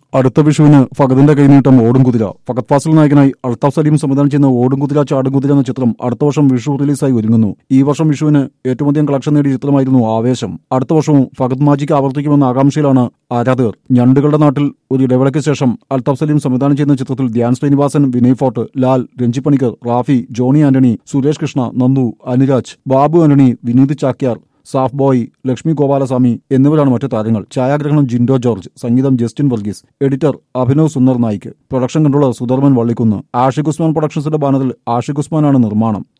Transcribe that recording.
അടുത്ത വിഷുവിന് ഫഗദിന്റെ കൈനീട്ടം ഓടും കുതിര ഫഗത് ഫാസിൽ നായകനായി അൽത്താഫ് സലീം സംവിധാനം ചെയ്യുന്ന ഓടും കുതിര ചാടും കുതിര എന്ന ചിത്രം അടുത്ത വർഷം വിഷു റിലീസായി ഒരുങ്ങുന്നു ഈ വർഷം വിഷുവിന് ഏറ്റവും അധികം കളക്ഷൻ നേടിയ ചിത്രമായിരുന്നു ആവേശം അടുത്ത വർഷവും ഫഗത് മാജിക്ക് ആവർത്തിക്കുമെന്ന ആകാംക്ഷയിലാണ് ആരാധകർ ഞണ്ടുകളുടെ നാട്ടിൽ ഒരു ഇടവേളയ്ക്ക് ശേഷം അൽത്താഫ് സലീം സംവിധാനം ചെയ്യുന്ന ചിത്രത്തിൽ ധ്യാൻ ശ്രീനിവാസൻ വിനയ് ഫോർട്ട് ലാൽ രഞ്ജി പണിക്കർ റാഫി ജോണി ആന്റണി സുരേഷ് കൃഷ്ണ നന്ദു അനുരാജ് ബാബു ആന്റണി വിനീത് ചാക്യാർ സാഫ് ബോയ് ലക്ഷ്മി ഗോപാലസ്വാമി എന്നിവരാണ് മറ്റു താരങ്ങൾ ഛായാഗ്രഹണം ജിൻഡോ ജോർജ് സംഗീതം Justin Varghese editor Abhinav Sundar Nayak production controller Sudharman Vallikkunnu Ashiq Usman പ്രൊഡക്ഷൻസിന്റെ ബാനറിൽ ആഷിഖ് ഉസ്മാനാണ് നിർമ്മാണം